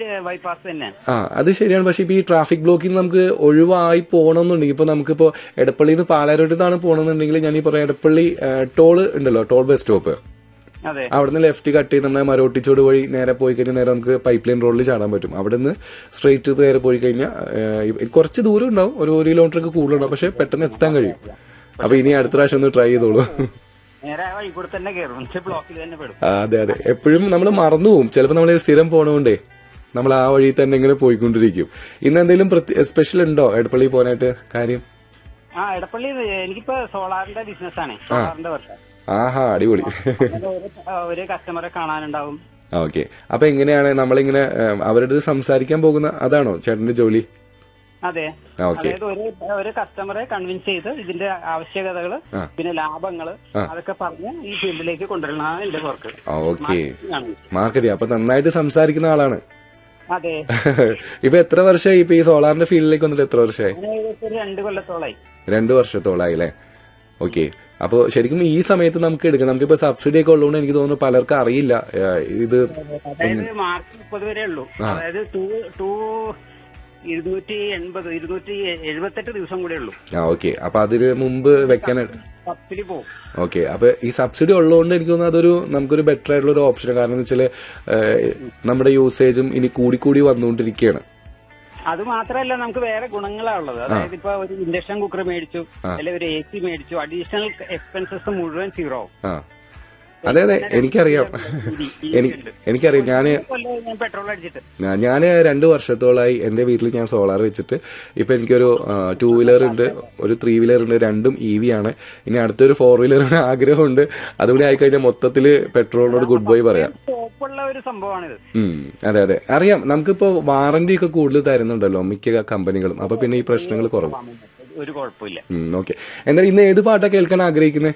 Bypass തന്നെയാണ് ആ അത് ശരിയാണ് പക്ഷെ ഇപ്പൊ ഈ ട്രാഫിക് ബ്ലോക്കിൽ നിന്ന് നമുക്ക് ഒഴിവായി പോകണമെന്നുണ്ടെങ്കിൽ ഇപ്പൊ നമുക്കിപ്പോ എടപ്പള്ളിയിൽ നിന്ന് പാലാരോട്ട് നിന്നാണ് പോകണമെന്നുണ്ടെങ്കിൽ ഞാൻ ഈ പറയാം എടപ്പള്ളി ടോള് ഉണ്ടല്ലോ ടോൾ ബസ് സ്റ്റോപ്പ് അതെ അവിടുന്ന് ലെഫ്റ്റ് കട്ട് ചെയ്ത് നമ്മുടെ മരോട്ടിച്ചോട് വഴി നേരെ പോയി കഴിഞ്ഞാൽ നേരെ നമുക്ക് പൈപ്പ് ലൈൻ റോഡിൽ ചാടാൻ പറ്റും അവിടുന്ന് സ്ട്രെയിറ്റ് നേരെ പോയി കഴിഞ്ഞാൽ കുറച്ച് ദൂരം ഉണ്ടാവും ഒരു ഒരു കിലോമീറ്റർ കൂടുതലുണ്ടാവും പക്ഷെ പെട്ടെന്ന് എത്താൻ കഴിയും അപ്പൊ ഇനി അടുത്ത പ്രാവശ്യം ഒന്ന് ട്രൈ ചെയ്തോളൂ നേരെ ആ വഴി കൂടെ തന്നെ കയറും പക്ഷെ ബ്ലോക്കിൽ തന്നെ പെടും ആ, അതെ അതെ എപ്പോഴും നമ്മൾ മറന്നു പോകും ചിലപ്പോൾ നമ്മൾ സ്ഥിരം പോണോണ്ടേ നമ്മൾ ആ വഴി തന്നെ ഇങ്ങനെ പോയിക്കൊണ്ടിരിക്കും ഇന്ന് എന്തെങ്കിലും സ്പെഷ്യൽ ഉണ്ടോ എടപ്പള്ളി പോകാനായിട്ട് കാര്യം ആ എടപ്പള്ളി എനിക്കിപ്പോ സോളാറിന്റെ ബിസിനസ് ആണ് സോളാറിന്റെ വർഷം ആഹാ അടിപൊളി ഒരു കസ്റ്റമറെ കാണാനുണ്ടാവും ഓക്കെ അപ്പൊ എങ്ങനെയാണ് നമ്മളിങ്ങനെ ഏം, അവരുടെ അടുത്ത് സംസാരിക്കാൻ പോകുന്ന അതാണോ ചേട്ടന്റെ ജോലി അതെ ആ, ഓക്കേ. അതായത് ഒരു ഒരു കസ്റ്റമറെ കൺവിൻസ് ചെയ്ത് ഇതിന്റെ ആവശ്യകതകള് ആ. പിന്നെ ലാഭങ്ങള് അതൊക്കെ പറഞ്ഞ് ഈ ഫീൽഡിലേക്ക് കൊണ്ടുവരണതാണ് എന്റെ വർക്ക് ഓക്കെ മാർക്കറ്റ് അപ്പൊ നന്നായിട്ട് സംസാരിക്കുന്ന ആളാണ് അതെ ഇപ്പൊ എത്ര വർഷമായി ഇപ്പൊ ഈ സോളാറിന്റെ ഫീൽഡിലേക്ക് വന്നിട്ട് എത്ര വർഷമായി ഞാൻ ഏകദേശം ഒരു രണ്ട് കൊല്ലത്തോളായി രണ്ടു വർഷത്തോളായി അല്ലേ ഓക്കെ അപ്പൊ ശരിക്കും ഈ സമയത്ത് നമുക്ക് എടുക്കാം നമുക്കിപ്പോ സബ്സിഡി ഒക്കെ ഉള്ളതുകൊണ്ട് എനിക്ക് തോന്നുന്നു പലർക്കും അറിയില്ല ഏ, ഇത് അതായത് മാർച്ച് മുപ്പത് വരെ ഉള്ളൂ അതായത് ടു ടു ഇരുന്നൂറ്റി എൺപത് ഇരുന്നൂറ്റി എഴുപത്തെട്ട് ദിവസം കൂടെ ഉള്ളൂ ആ ഓക്കെ അപ്പൊ അതിന് മുമ്പ് വെക്കാൻ സബ്സിഡി പോകും ഓക്കെ അപ്പൊ ഈ സബ്സിഡി ഉള്ളതുകൊണ്ട് എനിക്ക് തോന്നുന്നു അതൊരു നമുക്കൊരു ബെറ്റർ ആയിട്ടുള്ള ഒരു ഓപ്ഷൻ കാരണം എന്ന് വെച്ചാല് ഏ, നമ്മുടെ യൂസേജും ഇനി കൂടി കൂടി വന്നുകൊണ്ടിരിക്കുകയാണ് അത് മാത്രമല്ല നമുക്ക് വേറെ ഗുണങ്ങളാ ഉള്ളത് അതായത് ഇപ്പൊ ഒരു ഇൻഡക്ഷൻ കുക്കർ മേടിച്ചു അല്ലെങ്കിൽ ഒരു എ സി മേടിച്ചു അഡീഷണൽ എക്സ്പെൻസസ് മുഴുവൻ സീറോ ആവും ആ അതെ അതെ എനിക്കറിയാം എനിക്ക് എനിക്കറിയാം ഞാന് കൊല്ലം ഞാൻ പെട്രോൾ അടിച്ചിട്ട് ഞാൻ രണ്ട് വർഷത്തോളായി എന്റെ വീട്ടിൽ ഞാൻ സോളാർ വെച്ചിട്ട് ഇപ്പൊ എനിക്കൊരു ടൂ വീലർ ഉണ്ട് ഒരു ത്രീ വീലർ ഉണ്ട് രണ്ടും ഇ വി ആണ് ഇനി അടുത്തൊരു ഫോർ വീലറിന് ആഗ്രഹമുണ്ട് അതുകൂടി ആയിക്കഴിഞ്ഞാൽ മൊത്തത്തില് പെട്രോളിനോട് ഗുഡ് ബൈ പറയാം സ്കോപ്പുള്ള ഒരു സംഭവമാണിത് ഉം, അതെ അതെ അറിയാം നമുക്കിപ്പോ വാറന്റി ഒക്കെ കൂടുതൽ തരുന്നുണ്ടല്ലോ മിക്ക കമ്പനികളും അപ്പൊ പിന്നെ ഈ പ്രശ്നങ്ങൾ കുറവ് ഒരു കുഴപ്പമില്ല ഓക്കെ എന്നാലും ഇന്ന് ഏത് പാട്ടാ കേൾക്കാൻ ആഗ്രഹിക്കുന്നത്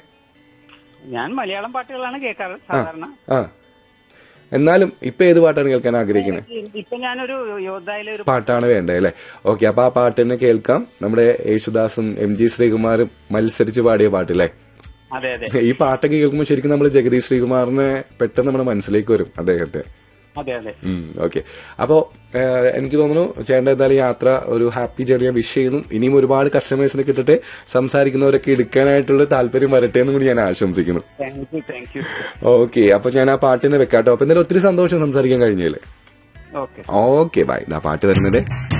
ഞാൻ മലയാളം പാട്ടുകളാണ് കേൾക്കാറ് സാധാരണ ആ എന്നാലും ഇപ്പൊ ഏത് പാട്ടാണ് കേൾക്കാൻ ആഗ്രഹിക്കുന്നത് ഇപ്പൊ ഞാനൊരു യോദ്ധായിലെ ഒരു പാട്ടാണ് വേണ്ടത് അല്ലേ ഓക്കെ അപ്പൊ ആ പാട്ട് തന്നെ കേൾക്കാം നമ്മുടെ യേശുദാസും എം ജി ശ്രീകുമാറും മത്സരിച്ച് പാടിയ പാട്ടില്ലേ അതെ അതെ ഈ പാട്ടൊക്കെ കേൾക്കുമ്പോൾ ശരിക്കും നമ്മൾ ജഗദീഷ് ശ്രീകുമാറിനെ പെട്ടെന്ന് നമ്മുടെ മനസ്സിലേക്ക് വരും അദ്ദേഹത്തെ അതെ അതെ ഓക്കെ അപ്പോ ഏഹ്, എനിക്ക് തോന്നുന്നു ചേട്ടൻ എന്തായാലും യാത്ര ഒരു ഹാപ്പി ജേർണി വിഷ് ചെയ്യുന്നു ഇനിയും ഒരുപാട് കസ്റ്റമേഴ്സിനെ കിട്ടട്ടെ സംസാരിക്കുന്നവരൊക്കെ എടുക്കാനായിട്ടുള്ള താല്പര്യം വരട്ടെ എന്നും കൂടി ഞാൻ ആശംസിക്കുന്നു thank you thank you okay അപ്പൊ ഞാൻ ആ പാട്ടിനെ വെക്കാട്ടോ അപ്പൊ എന്തായാലും ഒത്തിരി സന്തോഷം സംസാരിക്കാൻ കഴിഞ്ഞല്ലേ ഓക്കെ ഓക്കെ ബൈ ആ പാട്ട് വരുന്നത്